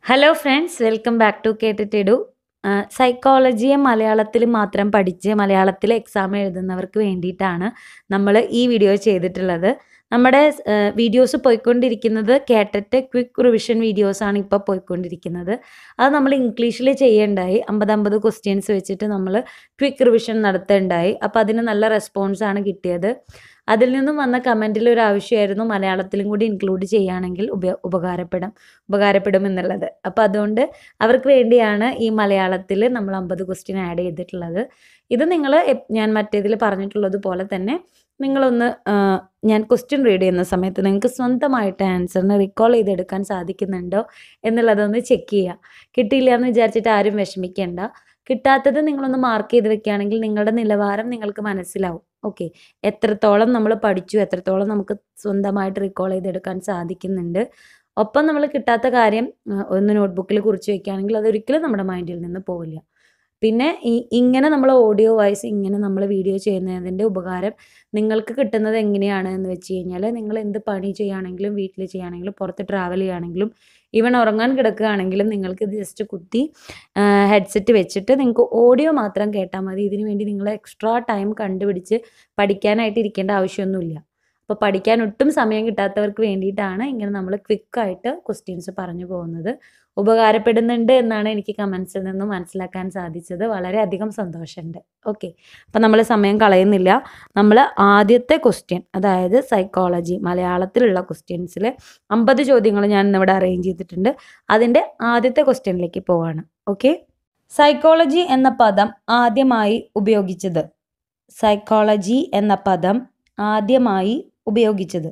hello friends welcome back to കേട്ടിട്ടിടു സൈക്കോളജിയെ മലയാളത്തിൽ മാത്രം പഠിച്ച് മലയാളത്തിൽ എക്സാം എഴുതുന്നവർക്ക് വേണ്ടിയിട്ടാണ് നമ്മൾ ഈ വീഡിയോ ചെയ്തിട്ടുള്ളത് നമ്മുടെ വീഡിയോസ് പോയിക്കൊണ്ടിരിക്കുന്നത് കേട്ടിട്ട് ക്വിക്ക് റിവിഷൻ വീഡിയോസാണ് ഇപ്പോൾ പോയിക്കൊണ്ടിരിക്കുന്നത് അത് നമ്മൾ ഇംഗ്ലീഷിൽ ചെയ്യേണ്ടായി അമ്പത് അമ്പത് ക്വസ്റ്റ്യൻസ് വെച്ചിട്ട് നമ്മൾ ക്വിക്ക് റിവിഷൻ നടത്തേണ്ടായി അപ്പോൾ അതിന് നല്ല റെസ്പോൺസാണ് കിട്ടിയത് അതിൽ നിന്നും വന്ന കമൻറ്റിൽ ഒരു ആവശ്യമായിരുന്നു മലയാളത്തിലും കൂടി ഇൻക്ലൂഡ് ചെയ്യുകയാണെങ്കിൽ ഉപ ഉപകാരപ്പെടും ഉപകാരപ്പെടും എന്നുള്ളത് അപ്പോൾ അതുകൊണ്ട് അവർക്ക് വേണ്ടിയാണ് ഈ മലയാളത്തിൽ നമ്മൾ അമ്പത് ക്വസ്റ്റ്യൻ ആഡ് ചെയ്തിട്ടുള്ളത് ഇത് നിങ്ങൾ ഞാൻ മറ്റേതിൽ പറഞ്ഞിട്ടുള്ളത് പോലെ തന്നെ നിങ്ങളൊന്ന് ഞാൻ ക്വസ്റ്റ്യൻ റീഡ് ചെയ്യുന്ന സമയത്ത് നിങ്ങൾക്ക് സ്വന്തമായിട്ട് ആൻസറിന് റിക്കോൾ ചെയ്തെടുക്കാൻ സാധിക്കുന്നുണ്ടോ എന്നുള്ളതൊന്ന് ചെക്ക് ചെയ്യുക കിട്ടിയില്ല എന്ന് വിചാരിച്ചിട്ട് ആരും വിഷമിക്കേണ്ട കിട്ടാത്തത് നിങ്ങളൊന്ന് മാർക്ക് ചെയ്ത് വെക്കുകയാണെങ്കിൽ നിങ്ങളുടെ നിലവാരം നിങ്ങൾക്ക് മനസ്സിലാവും ഓക്കെ എത്രത്തോളം നമ്മൾ പഠിച്ചു എത്രത്തോളം നമുക്ക് സ്വന്തമായിട്ട് റിക്കോൾ ചെയ്തെടുക്കാൻ സാധിക്കുന്നുണ്ട് ഒപ്പം നമ്മൾ കിട്ടാത്ത കാര്യം ഒന്ന് നോട്ട്ബുക്കിൽ കുറിച്ച് വെക്കുകയാണെങ്കിൽ അതൊരിക്കലും നമ്മുടെ മൈൻഡിൽ നിന്ന് പോവില്ല പിന്നെ ഈ ഇങ്ങനെ നമ്മൾ ഓഡിയോ വോയിസ് ഇങ്ങനെ നമ്മൾ വീഡിയോ ചെയ്യുന്നതിൻ്റെ ഉപകാരം നിങ്ങൾക്ക് കിട്ടുന്നത് എങ്ങനെയാണ് എന്ന് വെച്ച് കഴിഞ്ഞാൽ നിങ്ങൾ എന്ത് പണി ചെയ്യുകയാണെങ്കിലും വീട്ടിൽ ചെയ്യുകയാണെങ്കിലും പുറത്ത് ട്രാവൽ ചെയ്യുകയാണെങ്കിലും ഈവൻ ഉറങ്ങാൻ കിടക്കുകയാണെങ്കിലും നിങ്ങൾക്ക് ഇത് ജസ്റ്റ് കുത്തി ഹെഡ്സെറ്റ് വെച്ചിട്ട് നിങ്ങൾക്ക് ഓഡിയോ മാത്രം കേട്ടാൽ മതി ഇതിനു വേണ്ടി നിങ്ങൾ എക്സ്ട്രാ ടൈം കണ്ടുപിടിച്ച് പഠിക്കാനായിട്ട് ഇരിക്കേണ്ട ആവശ്യമൊന്നുമില്ല അപ്പോൾ പഠിക്കാൻ ഒട്ടും സമയം കിട്ടാത്തവർക്ക് വേണ്ടിയിട്ടാണ് ഇങ്ങനെ നമ്മൾ ക്വിക്കായിട്ട് ക്വസ്റ്റ്യൻസ് പറഞ്ഞു പോകുന്നത് ഉപകാരപ്പെടുന്നുണ്ട് എന്നാണ് എനിക്ക് കമൻസിൽ നിന്നും മനസ്സിലാക്കാൻ സാധിച്ചത് വളരെയധികം സന്തോഷമുണ്ട് ഓക്കെ അപ്പം നമ്മൾ സമയം കളയുന്നില്ല നമ്മൾ ആദ്യത്തെ ക്വസ്റ്റ്യൻ അതായത് സൈക്കോളജി മലയാളത്തിലുള്ള ക്വസ്റ്റ്യൻസിൽ അമ്പത് ചോദ്യങ്ങൾ ഞാൻ ഇന്നിവിടെ അറേഞ്ച് ചെയ്തിട്ടുണ്ട് അതിൻ്റെ ആദ്യത്തെ ക്വസ്റ്റ്യനിലേക്ക് പോവാണ് ഓക്കെ സൈക്കോളജി എന്ന പദം ആദ്യമായി ഉപയോഗിച്ചത് സൈക്കോളജി എന്ന പദം ആദ്യമായി ഉപയോഗിച്ചത്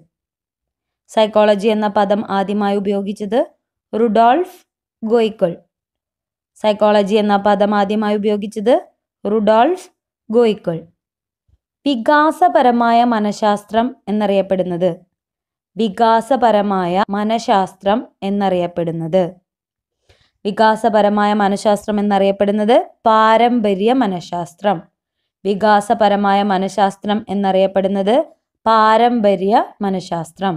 സൈക്കോളജി എന്ന പദം ആദ്യമായി ഉപയോഗിച്ചത് റുഡോൾഫ് ഗോയ്ക്കൾ സൈക്കോളജി എന്ന പദം ആദ്യമായി ഉപയോഗിച്ചത് റുഡോൾഫ് ഗോയ്ക്കൾ വികാസപരമായ മനഃശാസ്ത്രം എന്നറിയപ്പെടുന്നത് വികാസപരമായ മനഃശാസ്ത്രം എന്നറിയപ്പെടുന്നത് വികാസപരമായ മനഃശാസ്ത്രം എന്നറിയപ്പെടുന്നത് പാരമ്പര്യ മനഃശാസ്ത്രം വികാസപരമായ മനഃശാസ്ത്രം എന്നറിയപ്പെടുന്നത് പാരമ്പര്യ മനഃശാസ്ത്രം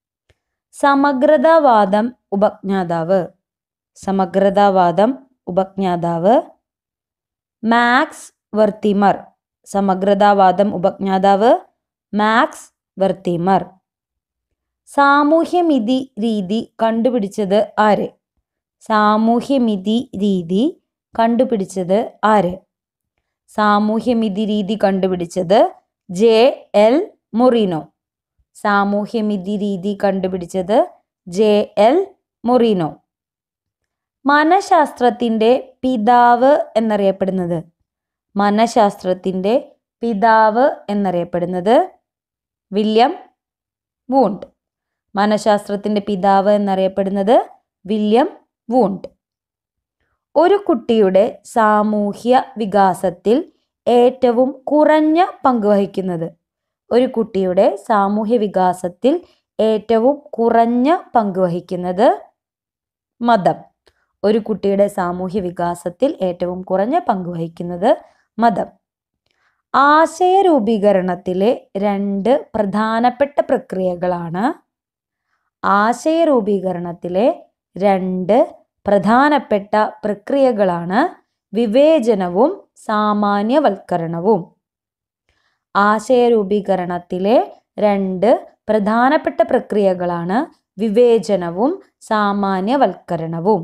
സമഗ്രതാവാദം ഉപജ്ഞാതാവ് സമഗ്രതാവാദം ഉപജ്ഞാതാവ് മാക്സ് വെർത്തിമർ സമഗ്രതാവാദം ഉപജ്ഞാതാവ് മാക്സ് വെർത്തിമർ സാമൂഹ്യമിതി രീതി കണ്ടുപിടിച്ചത് ആര് സാമൂഹ്യമിതി രീതി കണ്ടുപിടിച്ചത് ആര് സാമൂഹ്യമിതി രീതി കണ്ടുപിടിച്ചത് ജെ എൽ മൊറീനോ സാമൂഹ്യമിതി രീതി കണ്ടുപിടിച്ചത് ജെ എൽ മൊറീനോ മനഃശാസ്ത്രത്തിൻ്റെ പിതാവ് എന്നറിയപ്പെടുന്നത് മനഃശാസ്ത്രത്തിൻ്റെ പിതാവ് എന്നറിയപ്പെടുന്നത് വില്യം വൂണ്ട് മനഃശാസ്ത്രത്തിൻ്റെ പിതാവ് എന്നറിയപ്പെടുന്നത് വില്യം വൂണ്ട് ഒരു കുട്ടിയുടെ സാമൂഹ്യ വികാസത്തിൽ ഏറ്റവും കുറഞ്ഞ പങ്ക് വഹിക്കുന്നത് ഒരു കുട്ടിയുടെ സാമൂഹ്യ വികാസത്തിൽ ഏറ്റവും കുറഞ്ഞ പങ്ക് വഹിക്കുന്നത് മതം ഒരു കുട്ടിയുടെ സാമൂഹ്യ വികാസത്തിൽ ഏറ്റവും കുറഞ്ഞ പങ്ക് വഹിക്കുന്നത് മതം ആശയ രൂപീകരണത്തിലെ രണ്ട് പ്രധാനപ്പെട്ട പ്രക്രിയകളാണ് ആശയ രൂപീകരണത്തിലെ രണ്ട് പ്രധാനപ്പെട്ട പ്രക്രിയകളാണ് വിവേചനവും സാമാന്യവൽക്കരണവും ആശയരൂപീകരണത്തിലെ രണ്ട് പ്രധാനപ്പെട്ട പ്രക്രിയകളാണ് വിവേചനവും സാമാന്യവൽക്കരണവും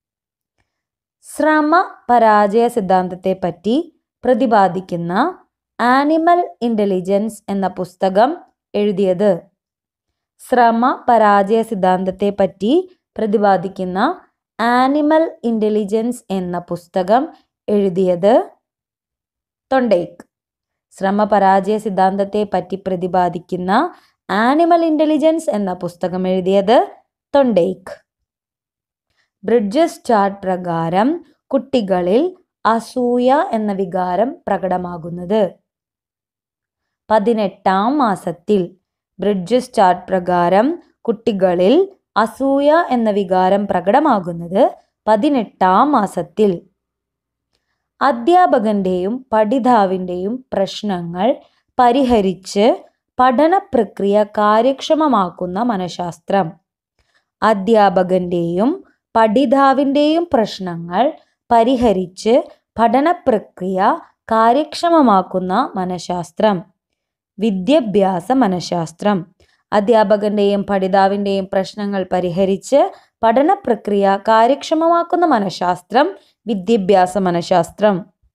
ശ്രമ പരാജയ സിദ്ധാന്തത്തെപ്പറ്റി പ്രതിപാദിക്കുന്ന ആനിമൽ ഇൻ്റലിജൻസ് എന്ന പുസ്തകം എഴുതിയത് ശ്രമ പരാജയ സിദ്ധാന്തത്തെപ്പറ്റി പ്രതിപാദിക്കുന്ന ആനിമൽ ഇൻ്റലിജൻസ് എന്ന പുസ്തകം എഴുതിയത് തൊണ്ടേക്ക് ശ്രമപരാജയ സിദ്ധാന്തത്തെ പറ്റി പ്രതിപാദിക്കുന്ന ആനിമൽ ഇൻ്റലിജൻസ് എന്ന പുസ്തകം എഴുതിയത് തൊണ്ടേക്ക് ബ്രിഡ്ജസ് ചാർട്ട് പ്രകാരം കുട്ടികളിൽ അസൂയ എന്ന വികാരം പ്രകടമാകുന്നത് പതിനെട്ടാം മാസത്തിൽ ബ്രിഡ്ജസ് ചാർട്ട് പ്രകാരം കുട്ടികളിൽ അസൂയ എന്ന വികാരം പ്രകടമാകുന്നത് പതിനെട്ടാം മാസത്തിൽ അധ്യാപകൻ്റെയും പഠിതാവിൻ്റെയും പ്രശ്നങ്ങൾ പരിഹരിച്ച് പഠന പ്രക്രിയ കാര്യക്ഷമമാക്കുന്ന മനഃശാസ്ത്രം അധ്യാപകൻ്റെയും പഠിതാവിൻ്റെയും പ്രശ്നങ്ങൾ പരിഹരിച്ച് പഠന പ്രക്രിയ കാര്യക്ഷമമാക്കുന്ന മനഃശാസ്ത്രം വിദ്യാഭ്യാസ മനഃശാസ്ത്രം അധ്യാപകന്റെയും പഠിതാവിൻ്റെയും പ്രശ്നങ്ങൾ പരിഹരിച്ച് പഠന പ്രക്രിയ കാര്യക്ഷമമാക്കുന്ന മനഃശാസ്ത്രം വിദ്യാഭ്യാസ മനഃശാസ്ത്രം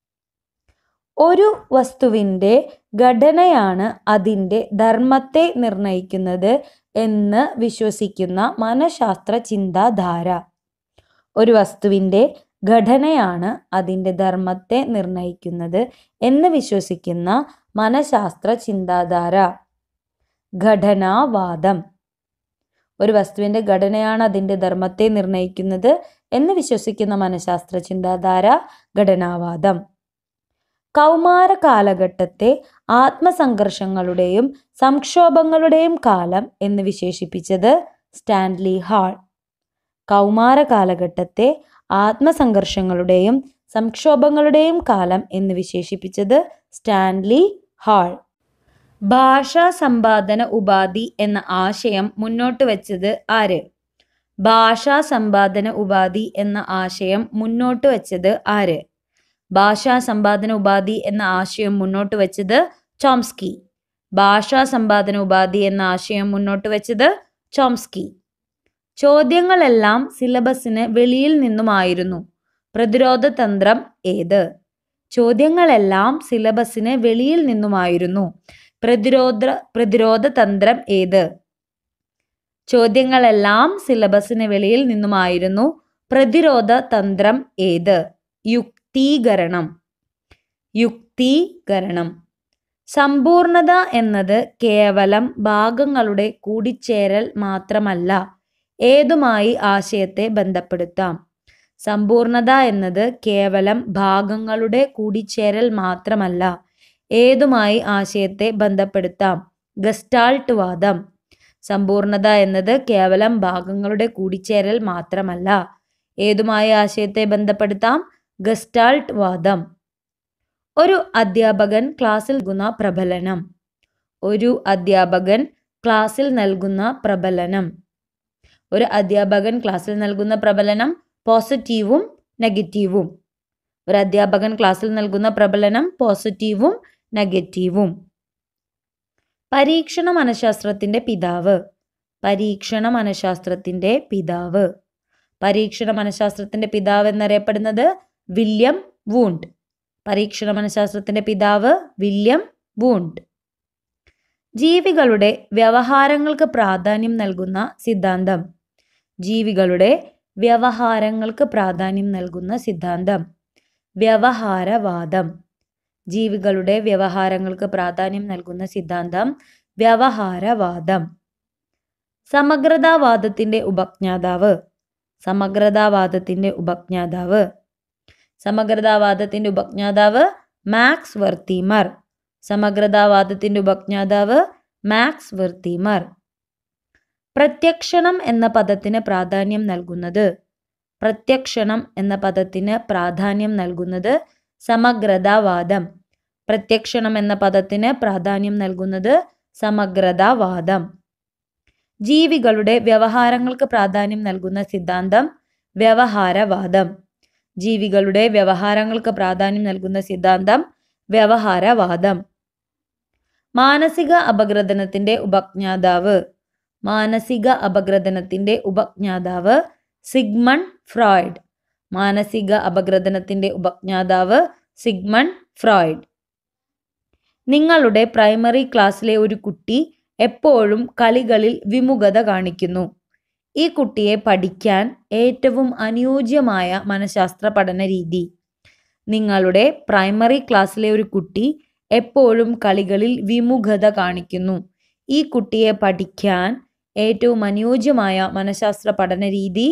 ഒരു വസ്തുവിൻ്റെ ഘടനയാണ് അതിൻ്റെ ധർമ്മത്തെ നിർണയിക്കുന്നത് എന്ന് വിശ്വസിക്കുന്ന മനഃശാസ്ത്ര ചിന്താധാര ഒരു വസ്തുവിൻ്റെ ഘടനയാണ് അതിൻ്റെ ധർമ്മത്തെ നിർണയിക്കുന്നത് എന്ന് വിശ്വസിക്കുന്ന മനഃശാസ്ത്ര ചിന്താധാര ഘടനാവാദം ഒരു വസ്തുവിൻ്റെ ഘടനയാണ് അതിൻ്റെ ധർമ്മത്തെ നിർണയിക്കുന്നത് എന്ന് വിശ്വസിക്കുന്ന മനഃശാസ്ത്ര ചിന്താധാര ഘടനാവാദം കൗമാര കാലഘട്ടത്തെ ആത്മസംഘർഷങ്ങളുടെയും സംക്ഷോഭങ്ങളുടെയും കാലം എന്ന് വിശേഷിപ്പിച്ചത് സ്റ്റാൻലി ഹാൾ കൗമാര കാലഘട്ടത്തെ ആത്മസംഘർഷങ്ങളുടെയും സംക്ഷോഭങ്ങളുടെയും കാലം എന്ന് വിശേഷിപ്പിച്ചത് സ്റ്റാൻലി ഹാൾ ഭാഷാ സമ്പാദന ഉപാധി എന്ന ആശയം മുന്നോട്ട് വച്ചത് ആര് ഭാഷാ സമ്പാദന ഉപാധി എന്ന ആശയം മുന്നോട്ട് വച്ചത് ആര് ഭാഷാ സമ്പാദന ഉപാധി എന്ന ആശയം മുന്നോട്ട് വച്ചത് ചോംസ്കി ഭാഷാ സമ്പാദന ഉപാധി എന്ന ആശയം മുന്നോട്ട് വച്ചത് ചോംസ്കി ചോദ്യങ്ങളെല്ലാം സിലബസിന് വെളിയിൽ നിന്നുമായിരുന്നു പ്രതിരോധ തന്ത്രം ഏത് ചോദ്യങ്ങളെല്ലാം സിലബസിന് വെളിയിൽ നിന്നുമായിരുന്നു പ്രതിരോധ പ്രതിരോധ തന്ത്രം ഏത് ചോദ്യങ്ങളെല്ലാം സിലബസിന് വെളിയിൽ നിന്നുമായിരുന്നു പ്രതിരോധ തന്ത്രം ഏത് യുക്തീകരണം യുക്തീകരണം സമ്പൂർണത എന്നത് കേവലം ഭാഗങ്ങളുടെ കൂടിച്ചേരൽ മാത്രമല്ല ഏതുമായി ആശയത്തെ ബന്ധപ്പെടുത്താം സമ്പൂർണത എന്നത് കേവലം ഭാഗങ്ങളുടെ കൂടിച്ചേരൽ മാത്രമല്ല ഏതുമായി ആശയത്തെ ബന്ധപ്പെടുത്താം ഗസ്റ്റാൾട്ട് വാദം സമ്പൂർണത എന്നത് കേവലം ഭാഗങ്ങളുടെ കൂടിച്ചേരൽ മാത്രമല്ല ഏതുമായി ആശയത്തെ ബന്ധപ്പെടുത്താം ഗസ്റ്റാൾട്ട് വാദം ഒരു അധ്യാപകൻ ക്ലാസ്സിൽ നൽകുന്ന പ്രബലനം ഒരു അധ്യാപകൻ ക്ലാസ്സിൽ നൽകുന്ന പ്രബലനം ഒരു അധ്യാപകൻ ക്ലാസ്സിൽ നൽകുന്ന പ്രബലനം പോസിറ്റീവും നെഗറ്റീവും ഒരു അധ്യാപകൻ ക്ലാസ്സിൽ നൽകുന്ന പ്രബലനം പോസിറ്റീവും നെഗറ്റീവും പരീക്ഷണ മനഃശാസ്ത്രത്തിന്റെ പിതാവ് പരീക്ഷണ മനഃശാസ്ത്രത്തിന്റെ പിതാവ് പരീക്ഷണ മനഃശാസ്ത്രത്തിന്റെ പിതാവ് എന്നറിയപ്പെടുന്നത് വില്യം വൂണ്ട് പരീക്ഷണ മനഃശാസ്ത്രത്തിന്റെ പിതാവ് വില്യം വൂണ്ട് ജീവികളുടെ വ്യവഹാരങ്ങൾക്ക് പ്രാധാന്യം നൽകുന്ന സിദ്ധാന്തം ജീവികളുടെ വ്യവഹാരങ്ങൾക്ക് പ്രാധാന്യം നൽകുന്ന സിദ്ധാന്തം വ്യവഹാരവാദം ജീവികളുടെ വ്യവഹാരങ്ങൾക്ക് പ്രാധാന്യം നൽകുന്ന സിദ്ധാന്തം വ്യവഹാരവാദം സമഗ്രതാവാദത്തിന്റെ ഉപജ്ഞാതാവ് സമഗ്രതാവാദത്തിന്റെ ഉപജ്ഞാതാവ് സമഗ്രതാവാദത്തിന്റെ ഉപജ്ഞാതാവ് മാക്സ് വെർത്തീമർ സമഗ്രതാവാദത്തിന്റെ ഉപജ്ഞാതാവ് മാക്സ് വെർത്തീമർ പ്രത്യക്ഷണം എന്ന പദത്തിന് പ്രാധാന്യം നൽകുന്നത് പ്രത്യക്ഷണം എന്ന പദത്തിന് പ്രാധാന്യം നൽകുന്നത് സമഗ്രതാവാദം പ്രത്യക്ഷണം എന്ന പദത്തിന് പ്രാധാന്യം നൽകുന്നത് സമഗ്രതാവാദം ജീവികളുടെ വ്യവഹാരങ്ങൾക്ക് പ്രാധാന്യം നൽകുന്ന സിദ്ധാന്തം വ്യവഹാരവാദം ജീവികളുടെ വ്യവഹാരങ്ങൾക്ക് പ്രാധാന്യം നൽകുന്ന സിദ്ധാന്തം വ്യവഹാരവാദം മാനസിക അപഗ്രഥനത്തിന്റെ ഉപജ്ഞാതാവ് മാനസിക അപഗ്രഥനത്തിന്റെ ഉപജ്ഞാതാവ് സിഗ്മൺ ഫ്രോയിഡ് മാനസിക അപഗ്രഥനത്തിന്റെ ഉപജ്ഞാതാവ് സിഗ്മൺ ഫ്രോയിഡ് നിങ്ങളുടെ പ്രൈമറി ക്ലാസ്സിലെ ഒരു കുട്ടി എപ്പോഴും കളികളിൽ വിമുഖത കാണിക്കുന്നു ഈ കുട്ടിയെ പഠിക്കാൻ ഏറ്റവും അനുയോജ്യമായ മനഃശാസ്ത്ര പഠന രീതി നിങ്ങളുടെ പ്രൈമറി ക്ലാസ്സിലെ ഒരു കുട്ടി എപ്പോഴും കളികളിൽ വിമുഖത കാണിക്കുന്നു ഈ കുട്ടിയെ പഠിക്കാൻ ഏറ്റവും അനുയോജ്യമായ മനഃശാസ്ത്ര പഠന രീതി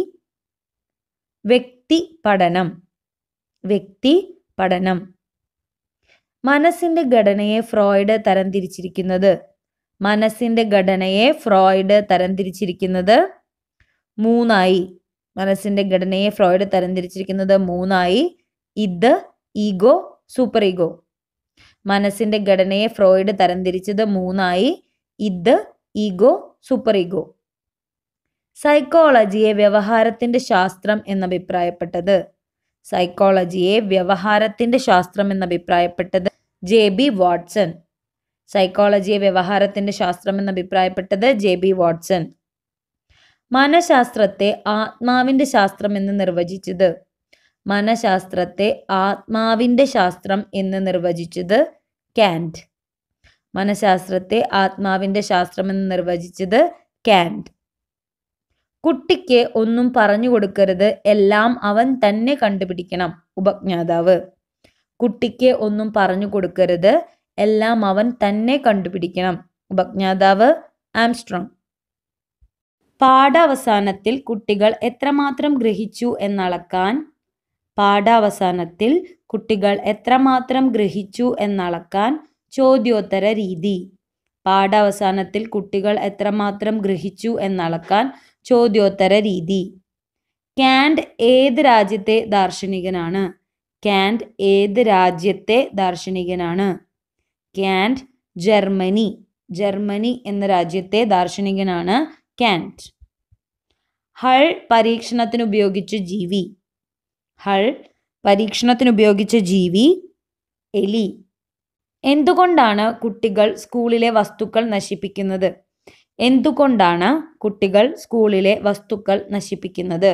വ്യക്തി പഠനം വ്യക്തി പഠനം മനസ്സിന്റെ ഘടനയെ ഫ്രോയിഡ് തരംതിരിച്ചിരിക്കുന്നത് മനസ്സിന്റെ ഘടനയെ ഫ്രോയിഡ് തരംതിരിച്ചിരിക്കുന്നത് മൂന്നായി മനസ്സിന്റെ ഘടനയെ ഫ്രോയിഡ് തരംതിരിച്ചിരിക്കുന്നത് മൂന്നായി ഇത് ഈഗോ സൂപ്പർ ഈഗോ മനസ്സിന്റെ ഘടനയെ ഫ്രോയിഡ് തരംതിരിച്ചത് മൂന്നായി ഇത് ഈഗോ സൂപ്പർ ഈഗോ സൈക്കോളജിയെ വ്യവഹാരത്തിന്റെ ശാസ്ത്രം എന്നഭിപ്രായപ്പെട്ടത് സൈക്കോളജിയെ വ്യവഹാരത്തിന്റെ ശാസ്ത്രം എന്നഭിപ്രായപ്പെട്ടത് ജെ ബി വാട്സൺ സൈക്കോളജിയെ വ്യവഹാരത്തിന്റെ ശാസ്ത്രം എന്നഭിപ്രായപ്പെട്ടത് ജെ ബി വാട്സൺ മനഃശാസ്ത്രത്തെ ആത്മാവിന്റെ ശാസ്ത്രം എന്ന് നിർവചിച്ചത് മനഃശാസ്ത്രത്തെ ആത്മാവിന്റെ ശാസ്ത്രം എന്ന് നിർവചിച്ചത് കാൻഡ് മനഃശാസ്ത്രത്തെ ആത്മാവിന്റെ ശാസ്ത്രം എന്ന് നിർവചിച്ചത് കാൻഡ് കുട്ടിക്ക് ഒന്നും പറഞ്ഞു കൊടുക്കരുത് എല്ലാം അവൻ തന്നെ കണ്ടുപിടിക്കണം ഉപജ്ഞാതാവ് കുട്ടിക്ക് ഒന്നും പറഞ്ഞു കൊടുക്കരുത് എല്ലാം അവൻ തന്നെ കണ്ടുപിടിക്കണം ഉപജ്ഞാതാവ് ആംസ്ട്രോങ് പാഠാവസാനത്തിൽ കുട്ടികൾ എത്രമാത്രം ഗ്രഹിച്ചു എന്നളക്കാൻ പാഠാവസാനത്തിൽ കുട്ടികൾ എത്രമാത്രം ഗ്രഹിച്ചു എന്നളക്കാൻ ചോദ്യോത്തര രീതി പാഠാവസാനത്തിൽ കുട്ടികൾ എത്രമാത്രം ഗ്രഹിച്ചു എന്നളക്കാൻ ചോദ്യോത്തര രീതി കാൻഡ് ഏത് രാജ്യത്തെ ദാർശനികനാണ് കാൻഡ് ഏത് രാജ്യത്തെ ദാർശനികനാണ് കാൻഡ് ജർമ്മനി ജർമ്മനി എന്ന രാജ്യത്തെ ദാർശനികനാണ് കാൻഡ് ഹൾ പരീക്ഷണത്തിന് ഉപയോഗിച്ച ജീവി ഹൾ പരീക്ഷണത്തിന് ഉപയോഗിച്ച ജീവി എലി എന്തുകൊണ്ടാണ് കുട്ടികൾ സ്കൂളിലെ വസ്തുക്കൾ നശിപ്പിക്കുന്നത് എന്തുകൊണ്ടാണ് കുട്ടികൾ സ്കൂളിലെ വസ്തുക്കൾ നശിപ്പിക്കുന്നത്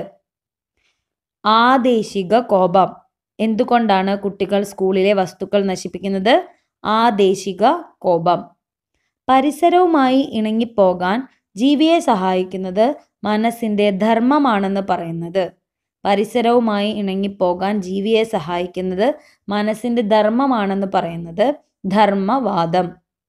ആദേശിക കോപം എന്തുകൊണ്ടാണ് കുട്ടികൾ സ്കൂളിലെ വസ്തുക്കൾ നശിപ്പിക്കുന്നത് ആദേശിക കോപം പരിസരവുമായി ഇണങ്ങിപ്പോകാൻ ജീവിയെ സഹായിക്കുന്നത് മനസ്സിന്റെ ധർമ്മമാണെന്ന് പറയുന്നത് പരിസരവുമായി ഇണങ്ങിപ്പോകാൻ ജീവിയെ സഹായിക്കുന്നത് മനസ്സിന്റെ ധർമ്മമാണെന്ന് പറയുന്നത് ധർമ്മവാദം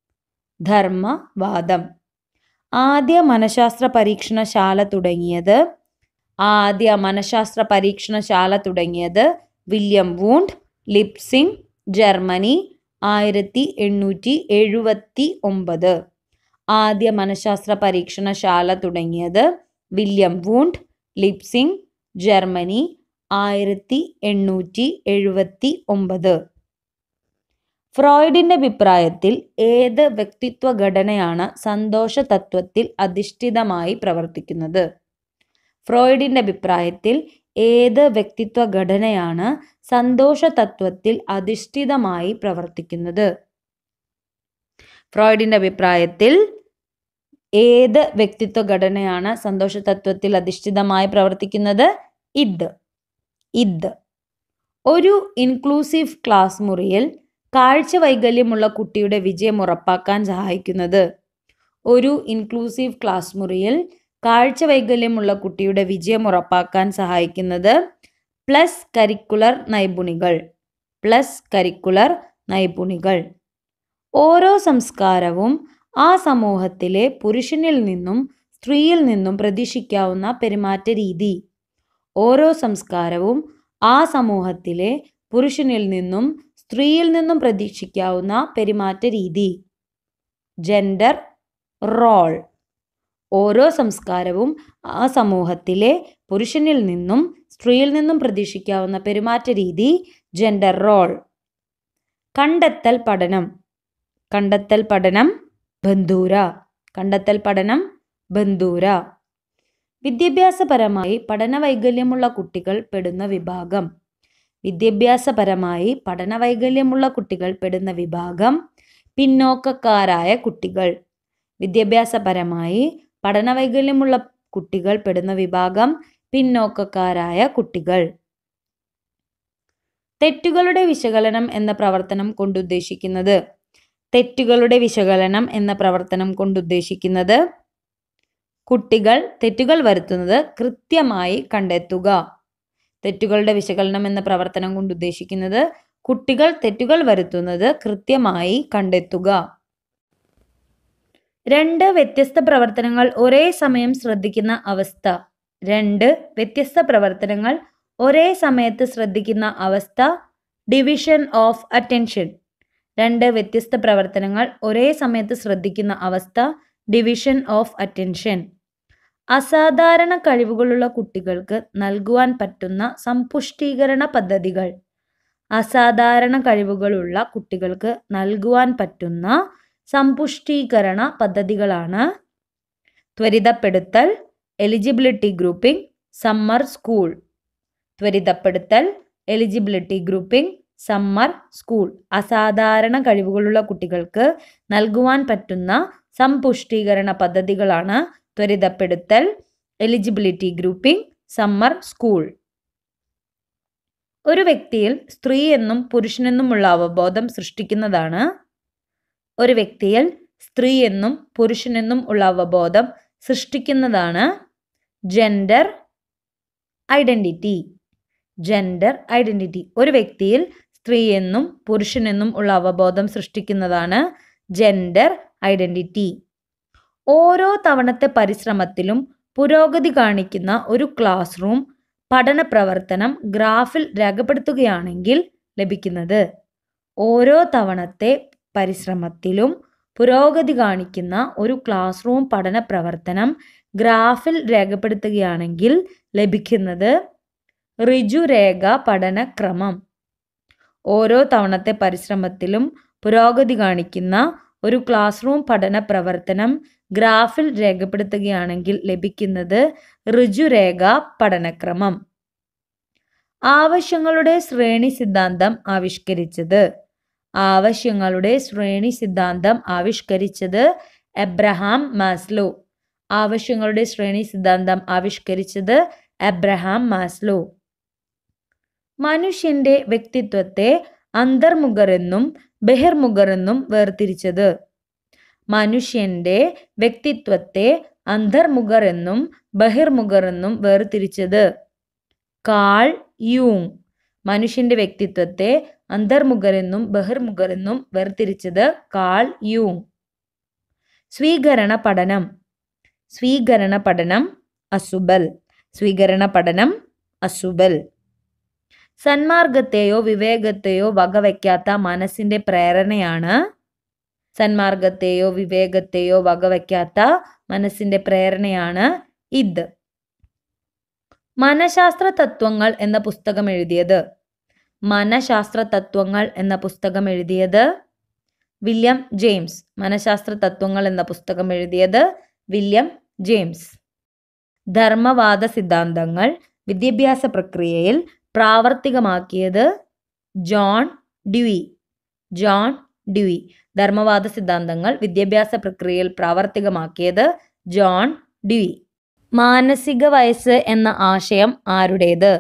ധർമ്മവാദം ആദ്യ മനഃശാസ്ത്ര പരീക്ഷണശാല തുടങ്ങിയത് ആദ്യ മനഃശാസ്ത്ര പരീക്ഷണശാല തുടങ്ങിയത് വില്യം വൂണ്ട് ലിപ്സിംഗ് ജർമ്മനി ആയിരത്തി എണ്ണൂറ്റി എഴുപത്തി ഒമ്പത് ആദ്യ മനഃശാസ്ത്ര പരീക്ഷണശാല തുടങ്ങിയത് വില്യം വൂണ്ട് ലിപ്സിംഗ് ജർമ്മനി ആയിരത്തി എണ്ണൂറ്റി എഴുപത്തി ഒമ്പത് ഫ്രോയിഡിന്റെ അഭിപ്രായത്തിൽ ഏത് വ്യക്തിത്വ ഘടനയാണ് സന്തോഷ തത്വത്തിൽ അധിഷ്ഠിതമായി പ്രവർത്തിക്കുന്നത് ഫ്രോയിഡിന്റെ അഭിപ്രായത്തിൽ ഏത് വ്യക്തിത്വ ഘടനയാണ് സന്തോഷ തത്വത്തിൽ അധിഷ്ഠിതമായി പ്രവർത്തിക്കുന്നത് ഫ്രോയിഡിന്റെ അഭിപ്രായത്തിൽ ഏത് വ്യക്തിത്വ ഘടനയാണ് സന്തോഷ തത്വത്തിൽ അധിഷ്ഠിതമായി പ്രവർത്തിക്കുന്നത് ഇത് ഇത് ഒരു ഇൻക്ലൂസീവ് ക്ലാസ് മുറിയിൽ കാഴ്ച വൈകല്യമുള്ള കുട്ടിയുടെ വിജയം ഉറപ്പാക്കാൻ സഹായിക്കുന്നത് ഒരു ഇൻക്ലൂസീവ് ക്ലാസ് മുറിയിൽ കാഴ്ച വൈകല്യമുള്ള കുട്ടിയുടെ വിജയം ഉറപ്പാക്കാൻ സഹായിക്കുന്നത് പ്ലസ് കരിക്കുലർ നൈപുണികൾ പ്ലസ് കരിക്കുലർ നൈപുണികൾ ഓരോ സംസ്കാരവും ആ സമൂഹത്തിലെ പുരുഷനിൽ നിന്നും സ്ത്രീയിൽ നിന്നും പ്രതീക്ഷിക്കാവുന്ന പെരുമാറ്റ രീതി ഓരോ സംസ്കാരവും ആ സമൂഹത്തിലെ പുരുഷനിൽ നിന്നും സ്ത്രീയിൽ നിന്നും പ്രതീക്ഷിക്കാവുന്ന പെരുമാറ്റ രീതി ജെൻഡർ റോൾ ഓരോ സംസ്കാരവും ആ സമൂഹത്തിലെ പുരുഷനിൽ നിന്നും സ്ത്രീയിൽ നിന്നും പ്രതീക്ഷിക്കാവുന്ന പെരുമാറ്റ രീതി ജെൻഡർ റോൾ കണ്ടെത്തൽ പഠനം കണ്ടെത്തൽ പഠനം ബന്ധൂര കണ്ടെത്തൽ പഠനം ബന്ധൂര വിദ്യാഭ്യാസപരമായി പഠന വൈകല്യമുള്ള കുട്ടികൾ പെടുന്ന വിഭാഗം വിദ്യാഭ്യാസപരമായി പഠന വൈകല്യമുള്ള കുട്ടികൾ പെടുന്ന വിഭാഗം പിന്നോക്കക്കാരായ കുട്ടികൾ വിദ്യാഭ്യാസപരമായി പഠന വൈകല്യമുള്ള കുട്ടികൾ പെടുന്ന വിഭാഗം പിന്നോക്കക്കാരായ കുട്ടികൾ തെറ്റുകളുടെ വിശകലനം എന്ന പ്രവർത്തനം കൊണ്ടുദ്ദേശിക്കുന്നത് തെറ്റുകളുടെ വിശകലനം എന്ന പ്രവർത്തനം കൊണ്ടുദ്ദേശിക്കുന്നത് കുട്ടികൾ തെറ്റുകൾ വരുത്തുന്നത് കൃത്യമായി കണ്ടെത്തുക തെറ്റുകളുടെ വിശകലനം എന്ന പ്രവർത്തനം കൊണ്ട് ഉദ്ദേശിക്കുന്നത് കുട്ടികൾ തെറ്റുകൾ വരുത്തുന്നത് കൃത്യമായി കണ്ടെത്തുക രണ്ട് വ്യത്യസ്ത പ്രവർത്തനങ്ങൾ ഒരേ സമയം ശ്രദ്ധിക്കുന്ന അവസ്ഥ രണ്ട് വ്യത്യസ്ത പ്രവർത്തനങ്ങൾ ഒരേ സമയത്ത് ശ്രദ്ധിക്കുന്ന അവസ്ഥ ഡിവിഷൻ ഓഫ് അറ്റൻഷൻ രണ്ട് വ്യത്യസ്ത പ്രവർത്തനങ്ങൾ ഒരേ സമയത്ത് ശ്രദ്ധിക്കുന്ന അവസ്ഥ ഡിവിഷൻ ഓഫ് അറ്റൻഷൻ അസാധാരണ കഴിവുകളുള്ള കുട്ടികൾക്ക് നൽകുവാൻ പറ്റുന്ന സമ്പുഷ്ടീകരണ പദ്ധതികൾ അസാധാരണ കഴിവുകളുള്ള കുട്ടികൾക്ക് നൽകുവാൻ പറ്റുന്ന സമ്പുഷ്ടീകരണ പദ്ധതികളാണ് ത്വരിതപ്പെടുത്തൽ എലിജിബിലിറ്റി ഗ്രൂപ്പിംഗ് സമ്മർ സ്കൂൾ ത്വരിതപ്പെടുത്തൽ എലിജിബിലിറ്റി ഗ്രൂപ്പിംഗ് സമ്മർ സ്കൂൾ അസാധാരണ കഴിവുകളുള്ള കുട്ടികൾക്ക് നൽകുവാൻ പറ്റുന്ന സമ്പുഷ്ടീകരണ പദ്ധതികളാണ് ത്വരിതപ്പെടുത്തൽ എലിജിബിലിറ്റി ഗ്രൂപ്പിംഗ് സമ്മർ സ്കൂൾ ഒരു വ്യക്തിയിൽ സ്ത്രീ എന്നും പുരുഷനെന്നുമുള്ള അവബോധം സൃഷ്ടിക്കുന്നതാണ് ഒരു വ്യക്തിയിൽ സ്ത്രീ എന്നും പുരുഷനെന്നും ഉള്ള അവബോധം സൃഷ്ടിക്കുന്നതാണ് ജെൻഡർ ഐഡൻറ്റിറ്റി ജെൻഡർ ഐഡൻറ്റിറ്റി ഒരു വ്യക്തിയിൽ സ്ത്രീ എന്നും പുരുഷനെന്നും ഉള്ള അവബോധം സൃഷ്ടിക്കുന്നതാണ് ജെൻഡർ ഐഡൻറ്റിറ്റി ഓരോ തവണത്തെ പരിശ്രമത്തിലും പുരോഗതി കാണിക്കുന്ന ഒരു ക്ലാസ് റൂം പഠന പ്രവർത്തനം ഗ്രാഫിൽ രേഖപ്പെടുത്തുകയാണെങ്കിൽ ലഭിക്കുന്നത് ഓരോ തവണത്തെ പരിശ്രമത്തിലും പുരോഗതി കാണിക്കുന്ന ഒരു ക്ലാസ് റൂം പഠന പ്രവർത്തനം ഗ്രാഫിൽ രേഖപ്പെടുത്തുകയാണെങ്കിൽ ലഭിക്കുന്നത് ഋജുരേഖ പഠനക്രമം ഓരോ തവണത്തെ പരിശ്രമത്തിലും പുരോഗതി കാണിക്കുന്ന ഒരു ക്ലാസ് റൂം പഠന പ്രവർത്തനം ഗ്രാഫിൽ രേഖപ്പെടുത്തുകയാണെങ്കിൽ ലഭിക്കുന്നത് ഋജുരേഖ പഠനക്രമം ആവശ്യങ്ങളുടെ ശ്രേണി സിദ്ധാന്തം ആവിഷ്കരിച്ചത് ആവശ്യങ്ങളുടെ ശ്രേണി സിദ്ധാന്തം ആവിഷ്കരിച്ചത് എബ്രഹാം മാസ്ലോ ആവശ്യങ്ങളുടെ ശ്രേണി സിദ്ധാന്തം ആവിഷ്കരിച്ചത് എബ്രഹാം മാസ്ലോ മനുഷ്യന്റെ വ്യക്തിത്വത്തെ അന്തർമുഖരെന്നും ബഹിർമുഖരെന്നും വേർതിരിച്ചത് മനുഷ്യന്റെ വ്യക്തിത്വത്തെ അന്തർമുഖരെന്നും ബഹിർമുഖരെന്നും വേർതിരിച്ചത് കാൾ യൂങ് മനുഷ്യന്റെ വ്യക്തിത്വത്തെ അന്തർമുഖരെന്നും ബഹിർമുഖരെന്നും വേർതിരിച്ചത് കാൾ യൂങ് സ്വീകരണ പഠനം സ്വീകരണ പഠനം അസുബൽ സ്വീകരണ പഠനം അസുബൽ സന്മാർഗത്തെയോ വിവേകത്തെയോ വകവയ്ക്കാത്ത മനസ്സിന്റെ പ്രേരണയാണ് സന്മാർഗത്തെയോ വിവേകത്തെയോ വകവയ്ക്കാത്ത മനസ്സിന്റെ പ്രേരണയാണ് ഇത് മനഃശാസ്ത്ര തത്വങ്ങൾ എന്ന പുസ്തകം എഴുതിയത് മനഃശാസ്ത്ര തത്വങ്ങൾ എന്ന പുസ്തകം എഴുതിയത് വില്യം ജെയിംസ് മനഃശാസ്ത്ര തത്വങ്ങൾ എന്ന പുസ്തകം എഴുതിയത് വില്യം ജെയിംസ് ധർമ്മവാദ സിദ്ധാന്തങ്ങൾ വിദ്യാഭ്യാസ പ്രക്രിയയിൽ പ്രാവർത്തികമാക്കിയത് ജോൺ ഡ്യൂയി ജോൺ ഡ്യൂയി ധർമ്മവാദ സിദ്ധാന്തങ്ങൾ വിദ്യാഭ്യാസ പ്രക്രിയയിൽ പ്രാവർത്തികമാക്കിയത് ജോൺ ഡ്യൂയി മാനസിക വയസ്സ് എന്ന ആശയം ആരുടേത്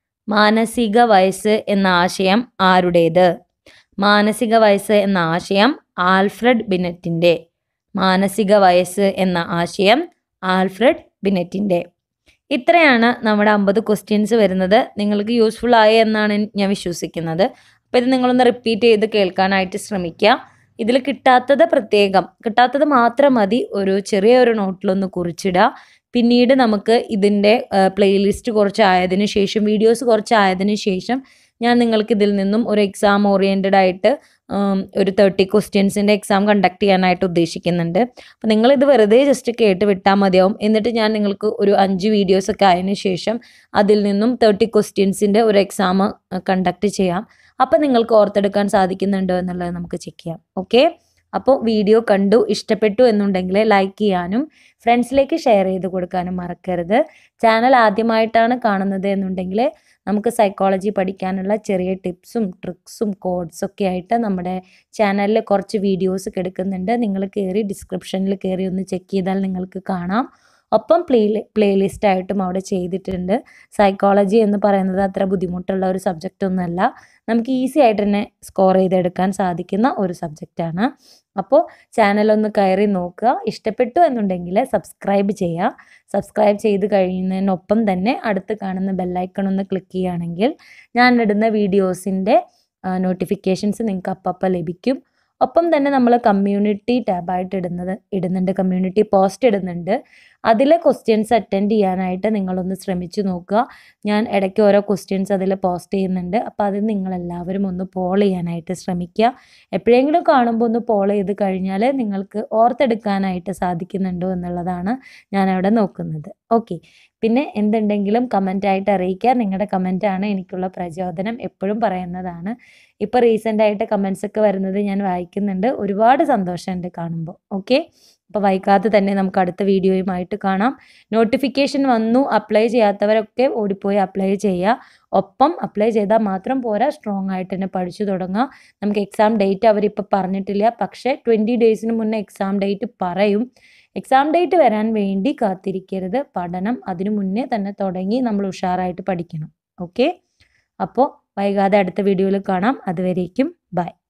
മാനസിക വയസ്സ് എന്ന ആശയം ആരുടേത് മാനസിക വയസ്സ് എന്ന ആശയം ആൽഫ്രഡ് ബിനറ്റിൻ്റെ മാനസിക വയസ്സ് എന്ന ആശയം ആൽഫ്രഡ് ബിനറ്റിൻ്റെ ഇത്രയാണ് നമ്മുടെ അമ്പത് ക്വസ്റ്റ്യൻസ് വരുന്നത് നിങ്ങൾക്ക് യൂസ്ഫുൾ ആയി എന്നാണ് ഞാൻ വിശ്വസിക്കുന്നത് അപ്പോൾ ഇത് നിങ്ങളൊന്ന് റിപ്പീറ്റ് ചെയ്ത് കേൾക്കാനായിട്ട് ശ്രമിക്കുക ഇതിൽ കിട്ടാത്തത് പ്രത്യേകം കിട്ടാത്തത് മാത്രം മതി ഒരു ചെറിയ ഒരു നോട്ടിലൊന്ന് കുറിച്ചിടുക പിന്നീട് നമുക്ക് ഇതിൻ്റെ പ്ലേലിസ്റ്റ് കുറച്ച് ആയതിനു ശേഷം വീഡിയോസ് കുറച്ച് ആയതിനു ശേഷം ഞാൻ നിങ്ങൾക്ക് ഇതിൽ നിന്നും ഒരു എക്സാം ഓറിയൻറ്റഡ് ആയിട്ട് ഉം, ഒരു തേർട്ടി ക്വസ്റ്റ്യൻസിൻ്റെ എക്സാം കണ്ടക്ട് ചെയ്യാനായിട്ട് ഉദ്ദേശിക്കുന്നുണ്ട് അപ്പോൾ നിങ്ങളിത് വെറുതെ ജസ്റ്റ് കേട്ട് വിട്ടാൽ മതിയാവും എന്നിട്ട് ഞാൻ നിങ്ങൾക്ക് ഒരു അഞ്ച് വീഡിയോസ് ഒക്കെ ആയതിനു ശേഷം അതിൽ നിന്നും തേർട്ടി ക്വസ്റ്റ്യൻസിൻ്റെ ഒരു എക്സാം കണ്ടക്ട് ചെയ്യാം അപ്പോൾ നിങ്ങൾക്ക് ഓർത്തെടുക്കാൻ സാധിക്കുന്നുണ്ടോ എന്നുള്ളത് നമുക്ക് ചെക്ക് ചെയ്യാം ഓക്കെ അപ്പോൾ വീഡിയോ കണ്ടു ഇഷ്ടപ്പെട്ടു എന്നുണ്ടെങ്കിൽ ലൈക്ക് ചെയ്യാനും ഫ്രണ്ട്സിലേക്ക് ഷെയർ ചെയ്ത് കൊടുക്കാനും മറക്കരുത് ചാനൽ ആദ്യമായിട്ടാണ് കാണുന്നത് എന്നുണ്ടെങ്കിൽ നമുക്ക് സൈക്കോളജി പഠിക്കാനുള്ള ചെറിയ ടിപ്സും ട്രിക്സും കോഡ്സും ഒക്കെ ആയിട്ട് നമ്മുടെ ചാനലിൽ കുറച്ച് വീഡിയോസ് കിടക്കുന്നുണ്ട് നിങ്ങൾ കയറി ഡിസ്ക്രിപ്ഷനിൽ കയറി ഒന്ന് ചെക്ക് ചെയ്താൽ നിങ്ങൾക്ക് കാണാം ഒപ്പം പ്ലേ പ്ലേലിസ്റ്റ് ആയിട്ടും അവിടെ ചെയ്തിട്ടുണ്ട് സൈക്കോളജി എന്ന് പറയുന്നത് അത്ര ബുദ്ധിമുട്ടുള്ള ഒരു സബ്ജക്റ്റ് ഒന്നുമല്ല നമുക്ക് ഈസി ആയിട്ട് തന്നെ സ്കോർ ചെയ്തെടുക്കാൻ സാധിക്കുന്ന ഒരു സബ്ജക്റ്റാണ് അപ്പോൾ ചാനലൊന്ന് കയറി നോക്കുക ഇഷ്ടപ്പെട്ടു എന്നുണ്ടെങ്കിൽ സബ്സ്ക്രൈബ് ചെയ്യുക സബ്സ്ക്രൈബ് ചെയ്ത് കഴിയുന്നതിനൊപ്പം തന്നെ അടുത്ത് കാണുന്ന ബെല്ലൈക്കൺ ഒന്ന് ക്ലിക്ക് ചെയ്യുകയാണെങ്കിൽ ഞാൻ ഇടുന്ന വീഡിയോസിൻ്റെ നോട്ടിഫിക്കേഷൻസ് നിങ്ങൾക്ക് അപ്പം ലഭിക്കും ഒപ്പം തന്നെ നമ്മൾ കമ്മ്യൂണിറ്റി ടാബായിട്ട് ഇടുന്നത് ഇടുന്നുണ്ട് കമ്മ്യൂണിറ്റി പോസ്റ്റ് ഇടുന്നുണ്ട് അതിലെ ക്വസ്റ്റ്യൻസ് അറ്റൻഡ് ചെയ്യാനായിട്ട് നിങ്ങളൊന്ന് ശ്രമിച്ചു നോക്കുക ഞാൻ ഇടയ്ക്ക് ഓരോ ക്വസ്റ്റ്യൻസ് അതിൽ പോസ്റ്റ് ചെയ്യുന്നുണ്ട് അപ്പോൾ അത് നിങ്ങളെല്ലാവരും ഒന്ന് പോൾ ചെയ്യാനായിട്ട് ശ്രമിക്കുക എപ്പോഴെങ്കിലും കാണുമ്പോൾ ഒന്ന് പോൾ ചെയ്ത് കഴിഞ്ഞാൽ നിങ്ങൾക്ക് ഓർത്തെടുക്കാനായിട്ട് സാധിക്കുന്നുണ്ടോ എന്നുള്ളതാണ് ഞാൻ അവിടെ നോക്കുന്നത് ഓക്കെ പിന്നെ എന്തുണ്ടെങ്കിലും കമൻ്റായിട്ട് അറിയിക്കുക നിങ്ങളുടെ കമൻറ്റാണ് എനിക്കുള്ള പ്രചോദനം എപ്പോഴും പറയുന്നതാണ് ഇപ്പോൾ റീസെൻ്റ് ആയിട്ട് കമൻസ് ഒക്കെ വരുന്നത് ഞാൻ വായിക്കുന്നുണ്ട് ഒരുപാട് സന്തോഷമുണ്ട് കാണുമ്പോൾ ഓക്കെ അപ്പോൾ വൈകാതെ തന്നെ നമുക്ക് അടുത്ത വീഡിയോയുമായിട്ട് കാണാം നോട്ടിഫിക്കേഷൻ വന്നു അപ്ലൈ ചെയ്യാത്തവരൊക്കെ ഓടിപ്പോയി അപ്ലൈ ചെയ്യുക ഒപ്പം അപ്ലൈ ചെയ്താൽ മാത്രം പോരാ സ്ട്രോങ് ആയിട്ട് തന്നെ പഠിച്ചു തുടങ്ങുക നമുക്ക് എക്സാം ഡേറ്റ് അവരിപ്പോൾ പറഞ്ഞിട്ടില്ല പക്ഷേ ട്വൻറ്റി ഡേയ്സിന് മുന്നേ എക്സാം ഡേറ്റ് പറയും എക്സാം ഡേറ്റ് വരാൻ വേണ്ടി കാത്തിരിക്കരുത് പഠനം അതിനു മുന്നേ തന്നെ തുടങ്ങി നമ്മൾ ഉഷാറായിട്ട് പഠിക്കണം ഓക്കെ അപ്പോൾ വൈകാതെ അടുത്ത വീഡിയോയിൽ കാണാം അതുവരേക്കും ബൈ